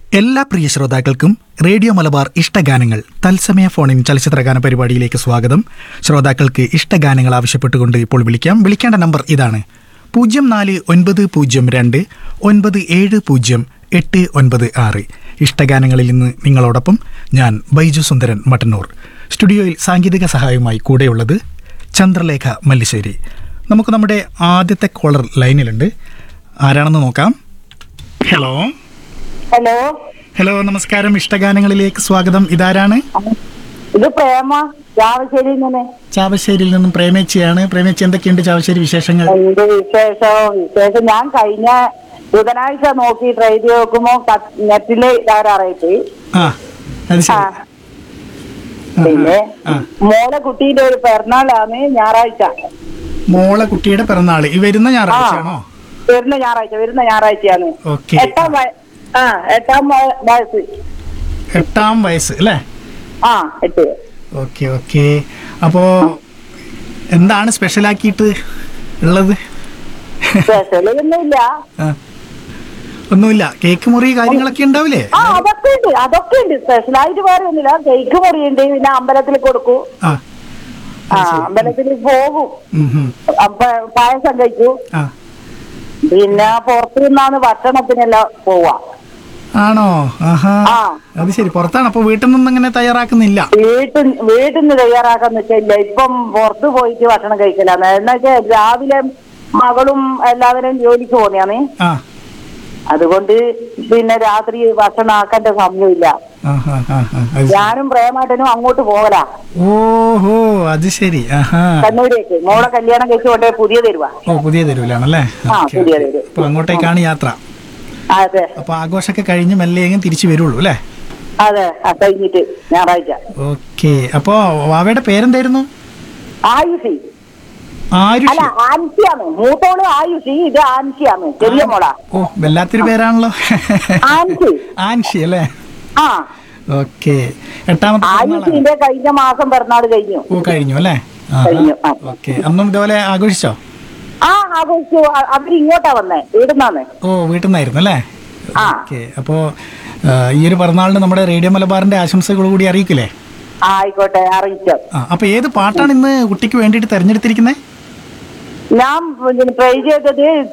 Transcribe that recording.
എല്ലാ പ്രിയ ശ്രോതാക്കൾക്കും റേഡിയോ മലബാർ ഇഷ്ടഗാനങ്ങൾ തത്സമയ ഫോണിൻ ചലച്ചിത്രഗാന പരിപാടിയിലേക്ക് സ്വാഗതം ശ്രോതാക്കൾക്ക് ഇഷ്ടഗാനങ്ങൾ ആവശ്യപ്പെട്ടുകൊണ്ട് ഇപ്പോൾ വിളിക്കാം വിളിക്കേണ്ട നമ്പർ ഇതാണ് പൂജ്യം നാല് ഒൻപത് പൂജ്യം രണ്ട് ഒൻപത് ഏഴ് പൂജ്യം എട്ട് ഒൻപത് ആറ് ഇഷ്ടഗാനങ്ങളിൽ നിന്ന് നിങ്ങളോടൊപ്പം ഞാൻ ബൈജു സുന്ദരൻ മട്ടന്നൂർ സ്റ്റുഡിയോയിൽ സാങ്കേതിക സഹായവുമായി കൂടെയുള്ളത് ചന്ദ്രലേഖ മല്ലിശ്ശേരി നമുക്ക് നമ്മുടെ ആദ്യത്തെ കോളർ ലൈനിലുണ്ട് ആരാണെന്ന് നോക്കാം ഹലോ ഹലോ ഹലോ നമസ്കാരം ഇഷ്ടഗാനങ്ങളിലേക്ക് സ്വാഗതം ഇതാരാണ് ഇത് പ്രേമ രാവശ്ശേരി ഇങ്ങനെ ചാവശ്ശേരിയിൽ നിന്നും പ്രേമേച്ചിയാണ് പ്രേമേച്ചി എന്തൊക്കെയുണ്ട് ചാവശ്ശേരി വിശേഷങ്ങൾ എന്ത് വിശേഷം വിശേഷം ഞാൻ കഴിഞ്ഞ ബുധനാഴ്ച നോക്കി ട്രൈ ചെയ്ത് നോക്കുമ്പോ ക- നെറ്റില് തകരാറായിട്ട് ആ അത് ആ ശരി പിന്നെ ആ. മോളെ കുട്ടീന്റെ ഒരു പിറന്നാളാണ് ഞായറാഴ്ച മോളെ കുട്ടിയുടെ പിറന്നാള് ഈ വരുന്ന ഞായറാഴ്ചയാണോ വരുന്ന ഞായറാഴ്ച വരുന്ന ഞായറാഴ്ചയാണ് ഓക്കെ എട്ടാം വയ- ആ എട്ടാം വയ- വയസ്സ് എട്ടാം വയസ്സ് അല്ലേ ആ എട്ട് ഓക്കെ ഓക്കെ അപ്പോ എന്താണ് സ്പെഷ്യലാക്കിയിട്ട് ഉള്ളത് സ്പെഷ്യൽ ഒന്നുമില്ല ആ. ഒന്നുമില്ല കേക്ക് മുറി കാര്യങ്ങളൊക്കെ ഉണ്ടാവില്ലേ ആ അതൊക്കെ ഉണ്ട് അതൊക്കെ ഉണ്ട് സ്പെഷ്യലായിട്ട് വേറെ ഒന്നുമില്ല കേക്ക് മുറിയുണ്ട് പിന്നെ അമ്പലത്തിൽ കൊടുക്കൂ ആ ആ അമ്പലത്തിൽ പോകും ഉം, ഉം. അപ്പൊ പായസം കഴിച്ചു ആ പിന്നെ പുറത്തു നിന്നാണ് ഭക്ഷണത്തിനെല്ലാം പോവാ ആണോ ആഹാ ആ. അത് ശരി പുറത്താണ് അപ്പൊ വീട്ടിൽ നിന്നും അങ്ങനെ തയ്യാറാക്കുന്നില്ല വീട്ടിൽ വീട്ടിൽ നിന്ന് തയ്യാറാക്കാന്ന് വെച്ചില്ല ഇപ്പം പുറത്തു പോയിട്ട് ഭക്ഷണം കഴിക്കലാന്ന് എന്നുവെച്ചാൽ രാവിലെ മകളും എല്ലാവരും ജോലിക്ക് പോന്നെയാണ് ആ അതുകൊണ്ട് പിന്നെ രാത്രി ഭക്ഷണം ആക്കേണ്ട സമയമില്ല ആഹാ, ആഹാ, അത് ശരി. ഞാനും പ്രേമാട്ടനും അങ്ങോട്ട് പോകലാ ഓഹോ അത് ശരി ആഹാ കണ്ണൂരേക്ക് മോളെ കല്യാണം കഴിച്ചു കൊണ്ടേ പുതിയ തരുവാ ഓ പുതിയ തെരുവിലാണല്ലേ ആ, ഓക്കേ, പുതിയ ഓക്കേ. തെരുവ്. അപ്പൊ അങ്ങോട്ടേക്കാണ് യാത്ര അതെ അപ്പൊ ആഘോഷമൊക്കെ കഴിഞ്ഞ് മെല്ലെയെങ്കിലും തിരിച്ചു വരുള്ളൂ അല്ലേ അതെ ആ കഴിഞ്ഞിട്ട് ഞായറാഴ്ച ഓക്കെ അപ്പോ വാവയുടെ പേരെന്തായിരുന്നു ആയുഷി ആരുഷ് അല്ല ആൻസിയാണ് മൂത്തോള് ആയുഷി ഇത് ആൻസിയാണ് ചെറിയ മോളാ ഓ വല്ലാത്തൊരു പേരാണല്ലോ ആൻസി ആൻഷി അല്ലേ ആ ഓക്കെ എട്ടാമത്തെ പിറന്നാളാണ്. ആയുഷിന്റെ കഴിഞ്ഞ മാസം പിറന്നാള് കഴിഞ്ഞു ഓ കഴിഞ്ഞു അല്ലേ കഴിഞ്ഞു, ആ. ഓക്കെ അന്നും ഇതുപോലെ ആഘോഷിച്ചോ ആ ആഘോഷിച്ചു അ- അവരിങ്ങോട്ടാ വന്നേ ഇവിടുന്നാണ് ഓ വീട്ടിൽ നിന്നായിരുന്നു അല്ലേ ആ. ഓക്കെ അപ്പോ ആ, ഈ ഒരു പിറന്നാളിന് നമ്മുടെ റേഡിയോ മലബാറിന്റെ ആശംസകൾ കൂടി അറിയിക്കില്ലേ ആ, ആയിക്കോട്ടെ അറിയിച്ചോ ആ അപ്പൊ ഏത് പാട്ടാണ് ഇന്ന് കുട്ടിക്ക് വേണ്ടിയിട്ട് തെരഞ്ഞെടുത്തിരിക്കുന്നത് ഞാൻ ട്രൈ ചെയ്തത്